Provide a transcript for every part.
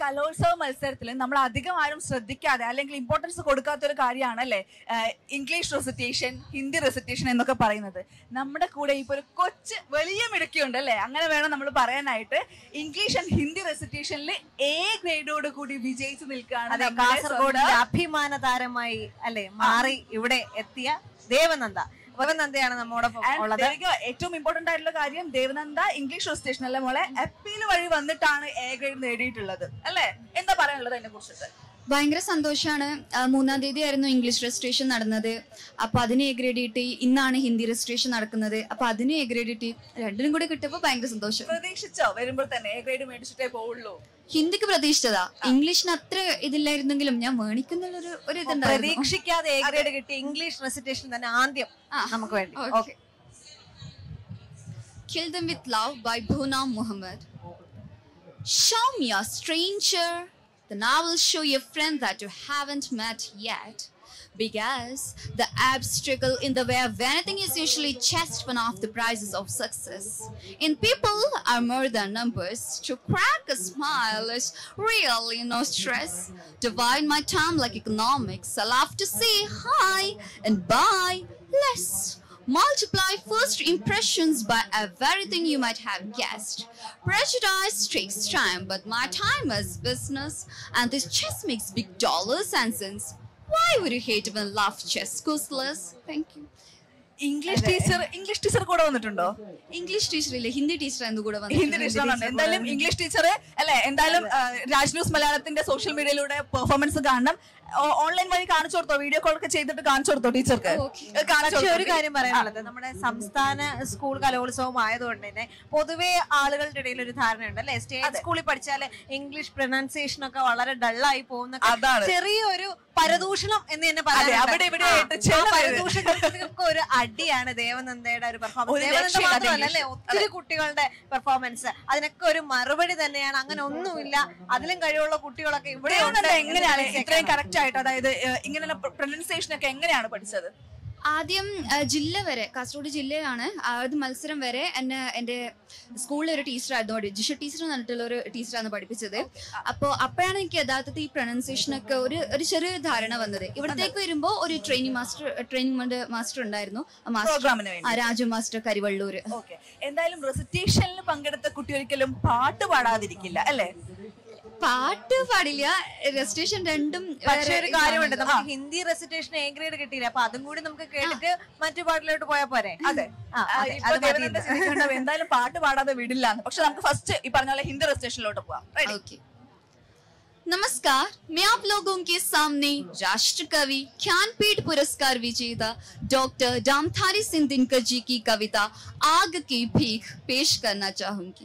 കലോത്സവ മത്സരത്തിൽ നമ്മൾ അധികം ആരും ശ്രദ്ധിക്കാതെ അല്ലെങ്കിൽ ഇമ്പോർട്ടൻസ് കൊടുക്കാത്ത ഒരു കാര്യമാണ് അല്ലേ ഇംഗ്ലീഷ് റെസിറ്റേഷൻ ഹിന്ദി റെസിറ്റേഷൻ എന്നൊക്കെ പറയുന്നത് നമ്മുടെ കൂടെ ഇപ്പൊ ഒരു കൊച്ച് വലിയ മിടുക്കിയുണ്ട് അല്ലേ അങ്ങനെ വേണം നമ്മൾ പറയാനായിട്ട് ഇംഗ്ലീഷ് ആൻഡ് ഹിന്ദി റെസിറ്റേഷനിൽ എ ഗ്രേഡോട് കൂടി വിജയിച്ചു നിൽക്കുകയാണ് അതെ നമ്മുടെ കാസർഗോഡിന്റെ സ്വന്തം- അഭിമാന താരമായി അല്ലെ മാറി ഇവിടെ എത്തിയ ദേവനന്ദ ദേവനന്ദയാണ് നമ്മോടൊപ്പം And ഉള്ളത് there you go. ഏറ്റവും ഇമ്പോർട്ടന്റ് ആയിട്ടുള്ള കാര്യം ദേവനന്ദ ഇംഗ്ലീഷ് റെസിറ്റേഷൻ അല്ലേ മോളെ അപ്പീൽ വഴി വന്നിട്ടാണ് എ ഗ്രേഡ് നേടിയിട്ടുള്ളത് അല്ലേ എന്താ പറയാനുള്ളത് അതിനെ കുറിച്ചിട്ട് ഭയങ്കര സന്തോഷമാണ് മൂന്നാം തീയതി ആയിരുന്നു ഇംഗ്ലീഷ് രജിസ്ട്രേഷൻ നടന്നത് അപ്പൊ അതിന് എ ഗ്രേഡ് കിട്ടി ഇന്നാണ് ഹിന്ദി രജിസ്ട്രേഷൻ നടക്കുന്നത് അപ്പൊ അതിന് എ ഗ്രേഡ് കിട്ടി രണ്ടിനും കൂടി കിട്ടിയപ്പോ ഭയങ്കര സന്തോഷം പ്രതീക്ഷിച്ചോ വരുമ്പോൾ തന്നെ എ ഗ്രേഡ് മേടിച്ചിട്ടേ പോവുള്ളൂ ഹിന്ദിക്ക് പ്രതീക്ഷിച്ചതാ ഇംഗ്ലീഷിന് അത്ര ഇതില്ലായിരുന്നെങ്കിലും ഞാൻ മേണിക്കുന്നുള്ളൊരു ഒരു ഇതുണ്ടായിരുന്നു പ്രതീക്ഷിക്കാതെ എ ഗ്രേഡ് കിട്ടി ഇംഗ്ലീഷ് റെസിറ്റേഷൻ തന്നെ ആദ്യം ആ. നമുക്ക് വേണ്ടി Okay. Okay Kill Them With Love by Bhuna Muhammad. Show me a stranger, then I will show you a friend that you haven't met yet. Because the obstacle in the way of anything is usually just one of the prizes of success. In people are more than numbers. To crack a smile is really no stress. Divide my time like economics. I love to say hi and bye less. Multiply first impressions by everything you might have guessed. Prejudice takes time, but my time is business, and this chess makes big dollars and cents. Why would you hate when love chess goes less? Thank you. English teacher English teacher കൂടെ വന്നിട്ടുണ്ടോ English teacher ഇല്ലേ Hindi teacher എന്ന് കൂടെ Hindi teacher എന്തായാലും English teacher അല്ലെ എന്തായാലും ആ, Raj news മലയാളത്തിന്റെ സോഷ്യൽ മീഡിയയിലൂടെ പെർഫോമൻസ് കാണണം ഓൺലൈൻ വഴി കാണിച്ചു കൊടുത്തോ വീഡിയോ കോൾ ഒക്കെ ചെയ്തിട്ട് കാണിച്ചു കൊടുത്തോ ടീച്ചർക്ക് കാണിച്ചു പക്ഷെ ഒരു കൊടുത്തോ? കാര്യം പറയാനുള്ളത് നമ്മുടെ സംസ്ഥാന സ്കൂൾ കലോത്സവം ആയതുകൊണ്ട് തന്നെ പൊതുവെ ആളുകളുടെ ഇടയിൽ ഒരു ധാരണയുണ്ട് അല്ലെ സ്റ്റേറ്റ് സ്കൂളിൽ പഠിച്ചാല് ഇംഗ്ലീഷ് പ്രൊനൗൺസിയേഷൻ ഒക്കെ വളരെ ഡള്ളായി പോകുന്ന അതാണ്. ചെറിയൊരു പരദൂഷണം എന്ന് തന്നെ അതെ, അവിടെ ഇവിടെ ആയിട്ട് ചില പേര്. പരദൂഷണങ്ങൾക്ക് ഒരു അടിയാണ് ദേവനന്ദയുടെ ഒരു പെർഫോമൻസ് ഒരു ദേവനന്ദ രക്ഷയില്ല മാത്രമല്ല അല്ലെ ഇംഗ്ലീഷ്. ഒത്തിരി കുട്ടികളുടെ പെർഫോമൻസ് അതിനൊക്കെ ഒരു മറുപടി തന്നെയാണ് അങ്ങനെ ഒന്നുമില്ല അതിലും കഴിവുള്ള കുട്ടികളൊക്കെ ഇവിടെ ഉണ്ട് ദേവനന്ദ എന്ന് എങ്ങനെയാണ് മനസ്സിലാക്കണം. ഇത്രയും കറക്റ്റ് ആയിട്ട് അതായത് ഏഹ്, ഇങ്ങനെ പ്രൊനൗൺസിയേഷൻ ഒക്കെ എങ്ങനെയാണ് പഠിച്ചത് ആദ്യം ആ, ജില്ല വരെ കാസർഗോഡ് ജില്ലയാണ് ആദ്യ മത്സരം വരെ എന്നെ എന്റെ സ്കൂളിലെ ഒരു ടീച്ചറായിരുന്നു അവിടെ ജിഷ ടീച്ചർ എന്ന് പറഞ്ഞിട്ടുള്ള ഒരു ടീച്ചറാണ് പഠിപ്പിച്ചത് അപ്പോൾ അപ്പോഴാണ് എനിക്ക് യഥാർത്ഥത്തിൽ ഈ പ്രൊനൗൺസിയേഷൻ ഒക്കെ ഒരു ഒരു ചെറിയൊരു ധാരണ വന്നത് ഇവിടത്തേക്ക് വരുമ്പോൾ ഒരു ട്രെയിനിങ് മാസ്റ്റർ ട്രെയിനിങ് മാസ്റ്റർ ഉണ്ടായിരുന്നു ആ മാസ്റ്റർ പ്രോഗ്രാമിന് വേണ്ടി ആ, രാജു മാസ്റ്റർ കരിവള്ളൂർ ഓക്കെ എന്തായാലും റെസിറ്റേഷനിൽ പങ്കെടുത്ത കുട്ടി ഒരിക്കലും പാട്ട് പാടാതിരിക്കില്ല അല്ലേ പാട്ട് പാടില്ല രജിസ്ട്രേഷൻ രണ്ടും പക്ഷെ വേറെ ഒരു കാര്യമുണ്ട് ഇതാണല്ലോ. നമുക്ക് ഹിന്ദി റെസിറ്റേഷൻ എ ഗ്രേഡ് കിട്ടിയില്ല അപ്പൊ അതും കൂടി നമുക്ക് കേട്ടിട്ട് മറ്റു പാട്ടിലോട്ട് പോയാൽ പോരെ അതെ ആ, ആ, അതെ, ഇപ്പൊ അത് മതി ദേവനന്ദ ഇന്ന്. ചിന്തിക്കേണ്ടത് എന്തായാലും പാട്ട് പാടാതെ വിടില്ല പക്ഷെ നമുക്ക് ഫസ്റ്റ് ഈ പറഞ്ഞ പോലെ ഹിന്ദി രജിസ്ട്രേഷനിലോട്ട് പോവാം Ready? ओके नमस्कार मैं आप लोगों के सामने राष्ट्र कवि ज्ञानपीठ पुरस्कार विजेता डॉक्टर डामथारी सिंह दिनकर जी की कविता आग की भीख पेश करना चाहूंगी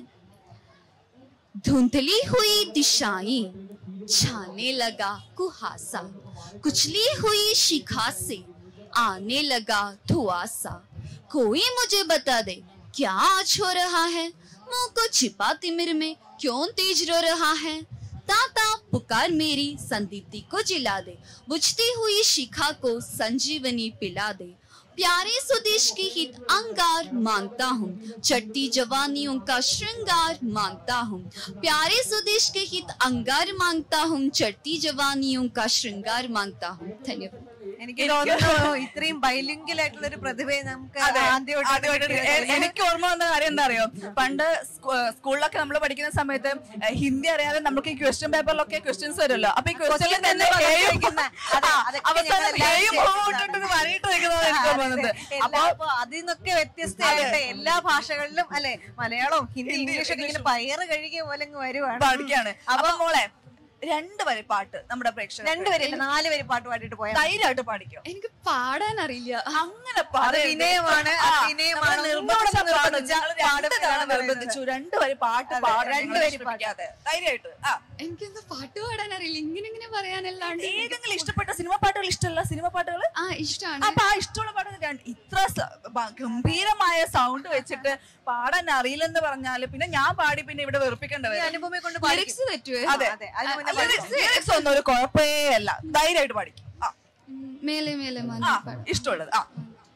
धुंधली हुई दिशाएं छाने लगा कुहासा कुचली हुई शिखा से आने लगा धुआसा कोई मुझे बता दे क्या आज हो रहा है मुंह को छिपा तिमिर में क्यों तेज रो रहा है ताता पुकार मेरी संदीप्ति को जिला दे बुझती हुई शिखा को संजीवनी पिला दे प्यारे स्वदेश के हित अंगार मांगता हूँ चढ़ती जवानियों का श्रृंगार मांगता हूँ प्यारे स्वदेश के हित अंगार मांगता हूँ चढ़ती जवानियों का श्रृंगार मांगता हूँ धन्यवाद എനിക്ക് തോന്നുന്നു ഇത്രയും ബൈലിംഗൽ ആയിട്ടുള്ള ഒരു പ്രതിഭയെ നമുക്ക് അതെ, ആദ്യമായിട്ട് ആദ്യമായിട്ട് എ- എനിക്ക് ഓർമ്മ വന്ന കാര്യം എന്താ അറിയോ പണ്ട് സ്കൂ- സ്കൂളിലൊക്കെ നമ്മൾ പഠിക്കുന്ന സമയത്ത് ഏഹ്, ഹിന്ദി അറിയാതെ നമുക്ക് ഈ ക്വസ്റ്റ്യൻ പേപ്പറിലൊക്കെ ക്വസ്റ്റ്യൻസ് വരുമല്ലോ അപ്പൊ ഈ ക്വസ്റ്റ്യൻ Question തന്നെ തന്നെ ഏയും വന്നിരിക്കുന്ന, അതെ, അതൊക്കെ അവസാനം ഞങ്ങളെല്ലാവരും ഏയും ചെയ്തിട്ടുള്ളതാണ്. ഇട്ടിട്ട് വരയിട്ട് വെക്കുന്നതാണ് എനിക്ക് ഓർമ്മ വന്നത് അപ്പൊ അപ്പൊ അതിൽ നിന്നൊക്കെ വ്യത്യസ്തമായിട്ട് എല്ലാ ഭാഷകളിലും അല്ലെ മലയാളവും ഹിന്ദി ഇംഗ്ലീഷ് ഒക്കെ ഇങ്ങനെ പയറ് കഴുകിയ പോലെ അങ്ങ് വരുവാണ് പഠിക്കാണ് അപ്പൊ മോളെ രണ്ട് വരി പാട്ട് നമ്മുടെ പ്രേക്ഷകർ രണ്ടുപേരും നാല് പേര് പാട്ട് പാടിയിട്ട് പോയാൽ ധൈര്യമായിട്ട് പാടിക്കോ എനിക്ക് പാടാൻ അറിയില്ല അങ്ങനെ അത് പറയരുത്. വിനയമാണ്, ആ, അത് വിനയമാണ്. നമ്മള് നിർബന്ധിച്ച ഒന്നുകൂടെ പാടും. നിർബന്ധിച്ച ഞങ്ങള് പാടും രണ്ട് തവണ എന്നാണ് നിർബന്ധിച്ചു രണ്ട് വരി പാട്ട് അതെ, പാടും രണ്ട് നിങ്ങളെ വരി വിഷമിപ്പിക്കാതെ. ധൈര്യമായിട്ട് ആ എനിക്കെന്താ പാട്ട് പാടാൻ അറിയില്ല ഇങ്ങനെ ഇങ്ങനെ പറയാനല്ലാണ്ട് ഏതെങ്കിലും ഇഷ്ടപ്പെട്ട സിനിമ പാട്ടുകൾ ഇഷ്ടമല്ല സിനിമ പാട്ടുകൾ ആ ഇഷ്ടമാണ് അപ്പൊ ആ ഇഷ്ടമുള്ള പാട്ട് രണ്ട് ഇത്ര സ- ബ- ഗംഭീരമായ സൗണ്ട് വെച്ചിട്ട് പാടാൻ അറിയില്ലെന്ന് പറഞ്ഞാല് പിന്നെ ഞാൻ പാടി പിന്നെ ഇവിടെ വെറുപ്പിക്കേണ്ടി ഈ വരും അനുപമയെ കൊണ്ട് ലിറിക്സ് തെറ്റുവേ അതെ അതെ അതിന് മുന്നേ അല്ല, lyrics ഒന്നും ഒരു കുഴപ്പമേ അല്ല ധൈര്യമായിട്ട് പാടിക്കും ആ ഉം, മേലെ മേലെ ആ മാനം പാടാം ഇഷ്ടമുള്ളത് ആ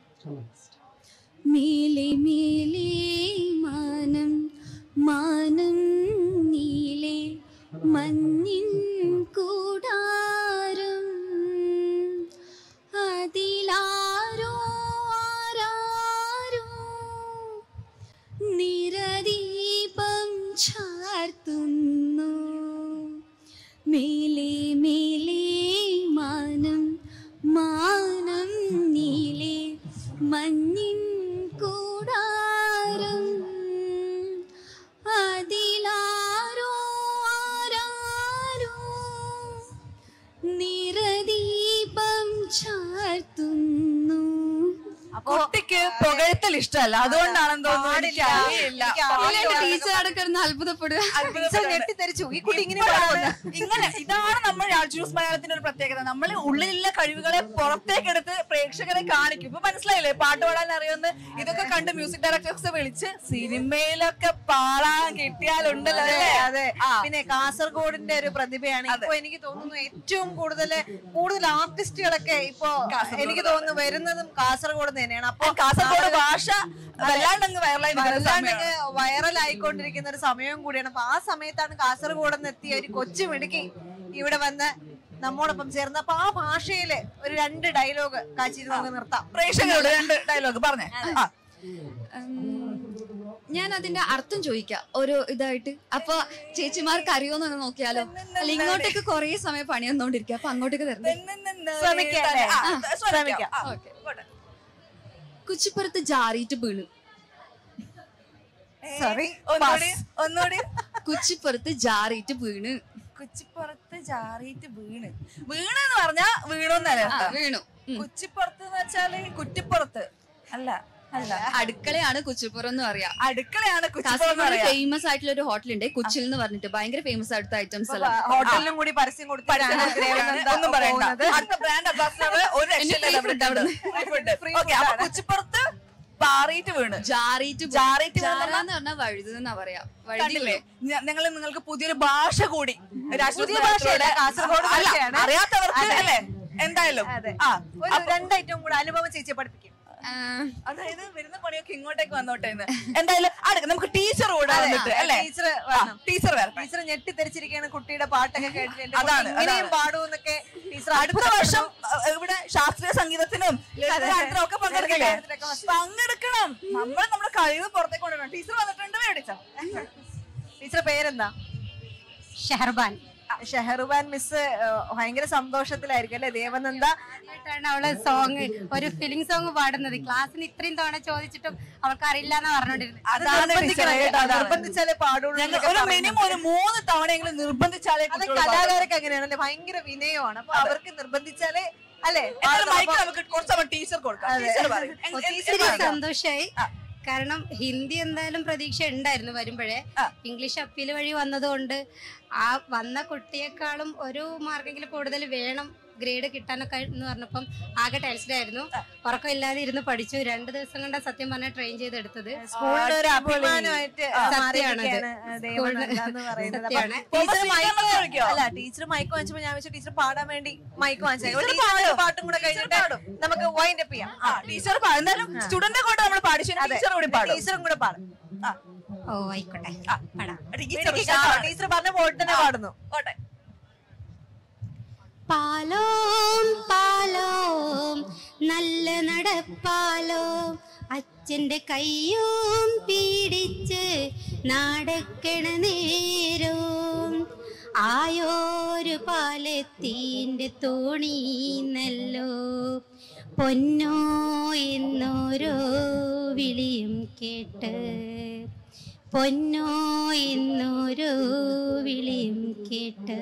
മേലെ മേലെ മാനം മാനം നീലെ മഞ്ഞിൻ കൂടാരം അതിലാരോ ആരാരോ നിരദീപം ചാർത്തുന്നു മേലെ മേലെ മാനം മാനം നീലെ മഞ്ഞിൻ കൂടാരം അതിലാരോ ആരാരോ നിറദീപം ചാർത്തുന്നു കുട്ടിക്ക് പുകഴ്ത്തൽ ഇഷ്ടമല്ല അതുകൊണ്ടാണെന്ന് തോന്നുന്നു എനിക്ക് അറിയില്ല ടീച്ചർ അടക്കിടന്ന് അത്ഭുതപ്പെടുക ടീച്ചർ ഞെട്ടിത്തെറിച്ചു ഈ കുട്ടി ഇങ്ങനെ ഇപ്പോഴാണ് പാടുന്നത്. ഇങ്ങനെ ഇതാണ് നമ്മൾ രാജൂസ് മലയാളത്തിന്റെ ഒരു പ്രത്യേകത നമ്മൾ ഉള്ളിലുള്ള കഴിവുകളെ പുറത്തേക്ക് എടുത്ത് പ്രേക്ഷകരെ കാണിക്കും ഇപ്പൊ മനസ്സിലായില്ലേ പാട്ട് പാടാൻ അറിയുമെന്ന് ഇതൊക്കെ കണ്ട് മ്യൂസിക് ഡയറക്ടേഴ്സ് വിളിച്ച് സിനിമയിലൊക്കെ പാടാൻ കിട്ടിയാലുണ്ടല്ലോ അതെ അല്ലേ അതെ ആ. പിന്നെ കാസർഗോഡിന്റെ ഒരു പ്രതിഭയാണ് ഇപ്പൊ എനിക്ക് തോന്നുന്നു ഏറ്റവും കൂടുതൽ കൂടുതൽ ആർട്ടിസ്റ്റുകളൊക്കെ ഇപ്പൊ എനിക്ക് തോന്നുന്നു വരുന്നതും കാസർഗോഡ് തന്നെയാണ് അപ്പൊ കാസർഗോഡ് ഭാഷ വല്ലാണ്ടങ്ങ് വൈറലായി നിൽക്കുന്ന വല്ലാണ്ടങ്ങ് സമയമാണ്. വൈറൽ ആയിക്കൊണ്ടിരിക്കുന്ന ഒരു സമയവും കൂടിയാണ് അപ്പൊ ആ സമയത്താണ് കാസർഗോഡ് നിന്ന് എത്തിയ ഒരു കൊച്ചു മിടുക്കി ഇവിടെ വന്ന് നമ്മോടൊപ്പം ചേർന്ന് അപ്പൊ ആ ഭാഷയില് ഒരു രണ്ട് ഡയലോഗ് കാച്ചിരി നമുക്ക് നിർത്താം പ്രേക്ഷകരോട് രണ്ട് ഡയലോഗ് പറഞ്ഞേ ആ ഞാൻ അതിന്റെ അർത്ഥം ചോദിക്കാം ഓരോ ഇതായിട്ട് അപ്പൊ ചേച്ചിമാർക്ക് അറിയോന്നൊന്ന് നോക്കിയാലോ അല്ല ഇങ്ങോട്ടേക്ക് കുറേ സമയം പണി വന്നോണ്ടിരിക്കുക അപ്പൊ അങ്ങോട്ടേക്ക് തരുന്നത് ശ്രമിക്കാം അല്ലേ? ആ, ആ, ശ്രമിക്കാം. ശ്രമിക്കാം. ആ, ഓക്കേ. പോട്ടെ. കുച്ചിപ്പുറത്ത് ജാറിയിട്ട് വീണു സോറി ഒന്നുകൂടി ഒന്നുകൂടി കുച്ചിപ്പുറത്ത് ജാറിയിട്ട് വീണ് കുച്ചിപ്പുറത്ത് ചാറിയിട്ട് വീണ് വീണ് എന്ന് പറഞ്ഞാ വീണോന്നല്ല ആ, വീണു ഉം. കുച്ചിപ്പുറത്ത് എന്ന് വെച്ചാല് കുറ്റിപ്പുറത്ത് അല്ല അല്ല അടുക്കളയാണ് കുച്ചിപ്പുറം എന്ന് പറയാം അടുക്കളയാണ് കുച്ചിപ്പുറം എന്ന് കാസർഗോഡ് പറയാ. ഫേമസ് ആയിട്ടുള്ള ഒരു ഹോട്ടലുണ്ട് കുച്ചിൽ എന്ന് പറഞ്ഞിട്ട് ഭയങ്കര ഫേമസ് ആയിട്ടുള്ള ഐറ്റംസ് എല്ലാം ഹോട്ടലിലും കൂടി പരസ്യം കൊടുത്തിട്ടാണ് ദേവനന്ദ ഒന്നും പറയണ്ട പോകുന്നത്. അടുത്ത ബ്രാൻഡ് അംബാസിഡർ ഒരു രക്ഷയില്ല free നമ്മുടെ food അവിടുന്ന്. ഫുഡ് ഓക്കെ അപ്പൊ കുച്ചിപ്പുറത്ത് പാറിയിട്ട് വീണ് ജാറിയിട്ട് വീണു. ജാറിയിട്ട് വീണ് ജാറ എന്ന് പറഞ്ഞാൽ വഴുത് എന്നാ പറയാ കണ്ടില്ലേ വഴുതില്ലേ ഞങ്ങൾ നിങ്ങൾക്ക് പുതിയൊരു ഭാഷ കൂടി രാഷ്ട്രീയ പുതിയ ഭാഷയല്ല, കാസർഗോഡ് അല്ല, ഭാഷയാണ്. അറിയാത്തവർക്ക് അതെ. അല്ലേ എന്തായാലും അതെ ആ ഒരു രണ്ടൈറ്റവും കൂടെ അനുഭവം ചേച്ചിയെ പഠിപ്പിക്കും ആ, അതായത് വരുന്ന പണിയൊക്കെ ഇങ്ങോട്ടേക്ക് വന്നോട്ടെ എന്ന് എന്തായാലും അടുക്ക നമുക്ക് ടീച്ചർ കൂടെ അതെ, വന്നിട്ട് ആ, അല്ലേ ടീച്ചർ വരണം. ടീച്ചർ വരണം ടീച്ചർ ഞെട്ടിത്തെറിച്ചിരിക്കുകയാണ് കുട്ടിയുടെ പാട്ടൊക്കെ കേട്ടിട്ട് എന്റെ അതാണ്, കുട്ടി ഇങ്ങനെയും അതാണ്. പാടുമെന്നൊക്കെ ടീച്ചർ അടുത്ത വർഷം അഹ്, ഇവിടെ ശാസ്ത്രീയ സംഗീതത്തിനും ലളിതഗാനത്തിനും ഒക്കെ പങ്കെടുക്കില്ലേ ലളിതഗാനത്തിനൊക്കെ പങ്കെടുക്കണം നമ്മൾ നമ്മുടെ കഴിവ് പുറത്തേക്ക് കൊണ്ടുവരണം ടീച്ചർ വന്നിട്ടുണ്ട് മേടിച്ചോ ടീച്ചർ പേരെന്താ ഷെഹർബാൻ ഷെഹറുബാൻ മിസ് ഭയങ്കര സന്തോഷത്തിലായിരിക്കും അല്ലെ ദേവനന്ദ ആയിട്ടാണ് അവള് സോങ് ഒരു ഫിലിംഗ് സോങ് പാടുന്നത് ക്ലാസ്സിന് ഇത്രയും തവണ ചോദിച്ചിട്ടും അവൾക്ക് അറിയില്ല എന്നാ പറഞ്ഞോണ്ടിരുന്നത് അതാണ് നിർബന്ധിക്കണം ടീച്ചറെ, കേട്ടോ, അതാണ്. നിർബന്ധിച്ചാലേ പാടുള്ളൂ ഞങ്ങൾ എന്നൊക്കെ ഒരു പറയുന്നുണ്ട്. മിനിമം ഒരു മൂന്ന് തവണയെങ്കിലും നിർബന്ധിച്ചാലേ അത് കുട്ടികൾ പാടൂ. കലാകാരൊക്കെ അങ്ങനെയാണല്ലേ ഭയങ്കര വിനയമാണ് അപ്പൊ അവർക്ക് നിർബന്ധിച്ചാലേ അല്ലെ എന്നാലും മൈക്ക് നമുക്ക് കുറച്ച് സമയം ടീച്ചർ കൊടുക്കാം ടീച്ചർ പറയും എ- എ- ഒത്തിരി എന്താണ്? സന്തോഷായി കാരണം ഹിന്ദി എന്തായാലും പ്രതീക്ഷ ഉണ്ടായിരുന്നു വരുമ്പോഴേ ആ. ഇംഗ്ലീഷ് അപ്പീൽ വഴി വന്നതുകൊണ്ട് ആ വന്ന കുട്ടിയെക്കാളും ഒരു മാർക്കെങ്കിലും കൂടുതൽ വേണം ഗ്രേഡ് കിട്ടാനൊക്കെ എന്ന് പറഞ്ഞപ്പം ആകെ ടെൻഷനായിരുന്നു ഉറക്കമില്ലാതെ ഇരുന്ന് പഠിച്ചു രണ്ട് ദിവസം കൊണ്ട് സത്യം പറഞ്ഞാൽ ട്രെയിൻ ചെയ്തെടുത്തത് സ്കൂളിന്റെ ഒരു അടിപൊളി. അഭിമാനമായിട്ട് ആ, സത്യമാണത്. മാറിയിരിക്കുകയാണ് ദേവനന്ദ എന്ന് പറയുന്നത് അപ്പൊ സത്യമാണ്. പോകുമ്പോ ടീച്ചർ speaker മൈക്ക് ഒന്ന് വിളിക്കോ? അല്ല ടീച്ചർ മൈക്ക് വാങ്ങിച്ചപ്പോ ഞാൻ വെച്ചു ടീച്ചർ പാടാൻ വേണ്ടി മൈക്ക് വാങ്ങിച്ചു ടീച്ചർ ടീച്ചർ പാടും. പാട്ടും കൂടെ കഴിഞ്ഞിട്ട് പാടും. നമുക്ക് വൈൻഡ് അപ്പ് ചെയ്യാം ആ ടീച്ചർ പാ- എന്തായാലും സ്റ്റുഡന്റ് കൊണ്ട് നമ്മൾ പാടിച്ചു ടീച്ചർ കൂടി പാടും ടീച്ചറും കൂടെ പാടും ആ, ഓ ആയിക്കോട്ടെ ആ. പാടാം ടീച്ചർ മിടുക്കി ഉഷാറാണ്. കേട്ടോ. ടീച്ചർ പറഞ്ഞ പോലെ തന്നെ പാടുന്നു പോട്ടെ പാലോം പാലോം നല്ല നടപ്പാലോം അച്ഛന്റെ കയ്യും പീഡിച്ച് നടക്കണ നേരം ആയോരു പാലത്തീന്റെ തോണീന്നല്ലോ പൊന്നോ എന്നോരോ വിളിയും കേട്ട് പൊന്നോ എന്നോരോ വിളിയും കേട്ട്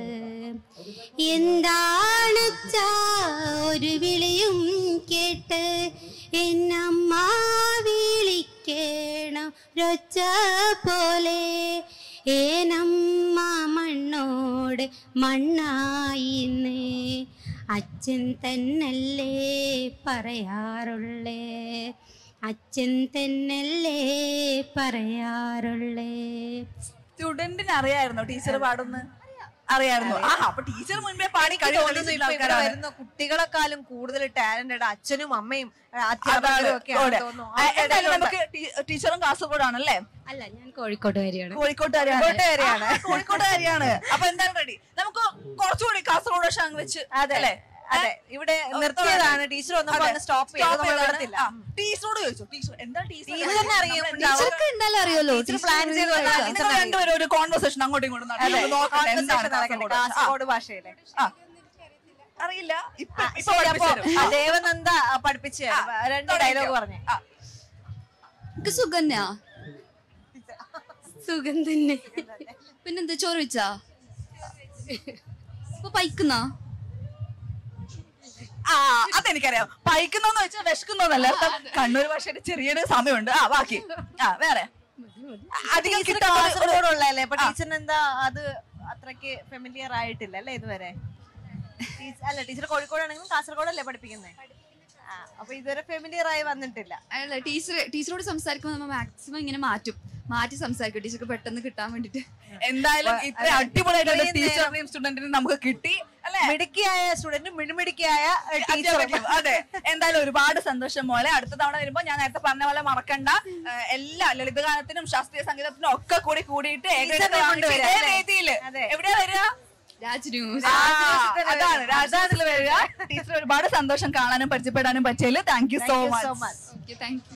എന്താണ് ഒരു വിളിയും കേട്ട് എന്നമ്മ വിളിക്കണം രൊച്ച പോലെ ഏനമ്മ മണ്ണോട് മണ്ണായിന്ന് അച്ഛൻ തന്നല്ലേ പറയാറുള്ളേ അച്ഛൻ തന്നല്ലേ പറയാറുള്ളേ സ്റ്റുഡന്റിന് അറിയായിരുന്നോ ടീച്ചർ പാടുന്ന അറിയായിരുന്നു ആ അപ്പൊ ടീച്ചർ മുൻപേ പാടി എനിക്ക് കഴിവ് തോന്നുന്നു തെളിയിച്ചിട്ടുള്ള ഇപ്പൊ ഇവിടെ ആൾക്കാരാണ്. വരുന്ന കുട്ടികളെക്കാളും കൂടുതൽ ടാലന്റഡ് അച്ഛനും അമ്മയും ആ, അതാണ് അധ്യാപകരും ഒക്കെയാണ് ഇവിടെ. തോന്നുന്നു ആ, അവരുടെ എന്തായാലും ഇടയിലുണ്ട്. നമുക്ക് ടീ- ടീച്ചറും കാസർഗോഡാണല്ലേ അല്ല ഞാൻ കോഴിക്കോട്ടുകാരിയാണ് കോഴിക്കോട്ടുകാരിയാണ് കോഴിക്കോട്ടുകാരിയാണ്. ആ, കോഴിക്കോട്ടുകാരിയാണ് അപ്പൊ എന്തായാലും റെഡി നമുക്ക് കുറച്ചുകൂടി കാസർഗോഡ് പക്ഷെ അങ്ങ് വെച്ച് അതെ അല്ലേ അതെ ഇവിടെ നിർത്തിയതാണ് ടീച്ചർ വന്നപ്പോ അതെ. ഒന്ന് സ്റ്റോപ്പ് ചെയ്ത് Stop നമ്മൾ ചെയ്തതാണ്. വിടത്തില്ല ആ, ടീച്ചറോട് ചോദിച്ചു ടീച്ചർ എന്താ ടീച്ചർ ടീച്ചറിനെ അറിയും. ടീച്ചർക്ക് എന്തായാലും അറിയാലോ ടീച്ചർ പ്ലാൻ ചെയ്ത് വന്ന നിങ്ങൾ ടീച്ചറിനെ അറിയും. രണ്ടുപേരും ഒരു കോൺവെർസേഷൻ അങ്ങോട്ടും ഇങ്ങോട്ടും നടത്തി. അതെ നമുക്ക് നോക്കട്ടെ എന്താണ് Conversation നടക്കട്ടെ. കാസർഗോഡ്. ആ, കാസർഗോഡ് ഭാഷയിലെ ആ. അറിയില്ല ഇപ്പൊ ആ, ഇപ്പൊ ശരി, അപ്പൊ പഠിപ്പിച്ചു തരും. ആ, ദേവനന്ദ ആ, പഠിപ്പിച്ചു തരും. ആ, രണ്ട് തുടങ്ങിക്കോ. ഡയലോഗ് പറഞ്ഞേ ആ, എനിക്ക് സുഗന്യ സുഖം തന്നെ പിന്നെന്താ ചോറ് വെച്ചാ ഇപ്പൊ പൈക്കുന്ന ആ അതെനിക്കറിയാം പൈക്കുന്നോന്ന് വെച്ചാൽ വിശക്കുന്നോന്നല്ല അർത്ഥം കണ്ണൂർ ഭാഷയുടെ ചെറിയൊരു സമയമുണ്ട് ആ ബാക്കി ആ വേറെ അധികം ടീച്ചർ കിട്ടാത്ത ഒരു- കാസർഗോഡുള്ളതല്ലേ അപ്പൊ ആ. ടീച്ചറിന് എന്താ അത് അത്രക്ക് ഫെമിലിയർ ആയിട്ടില്ല അല്ലേ ഇതുവരെ ടീച്ച- അല്ല ടീച്ചർ കോഴിക്കോടാണെങ്കിലും കാസർഗോഡല്ലേ പഠിപ്പിക്കുന്നത് ആ അപ്പൊ ഇതുവരെ ഫെമിലിയർ ആയി വന്നിട്ടില്ല അല്ല ടീച്ചർ ടീച്ചറോട് സംസാരിക്കുമ്പോൾ നമ്മൾ മാക്സിമം ഇങ്ങനെ മാറ്റും മാറ്റി സംസാരിക്കും ടീച്ചർക്ക് പെട്ടെന്ന് കിട്ടാൻ വേണ്ടിട്ട് എന്തായാലും ഇത്ര അതെ. അടിപൊളിയായിട്ടുള്ള ഇത്രയും ടീച്ചറിനെയും സ്റ്റുഡന്റിനെയും നമുക്ക് കിട്ടി അല്ലെ മിടുക്കിയായ സ്റ്റുഡന്റും മിടുമിടുക്കിയായ ടീച്ചറും അതെ എന്തായാലും ഒരുപാട് സന്തോഷം പോലെ അടുത്ത തവണ വരുമ്പോ ഞാൻ നേരത്തെ പറഞ്ഞ പോലെ മറക്കണ്ട ഏഹ്, എല്ലാ ലളിതഗാനത്തിനും ശാസ്ത്രീയ സംഗീതത്തിനും ഒക്കെ കൂടി കൂടിയിട്ട് ഏകദേശം ടീച്ചറിനെ കൊണ്ടുവരാം, ഇതേ അല്ലേ? വേദിയില് അതെ. എവിടെയാ വരിക രാജ് ന്യൂസ് ആ, രാജരാജത്തിൽ അതാണ് വരിക. രാജാതിൽ വരിക ടീച്ചർ ഒരുപാട് സന്തോഷം കാണാനും പരിചയപ്പെടാനും പറ്റിയതിൽ thank you so Thank you much so much. Okay thank U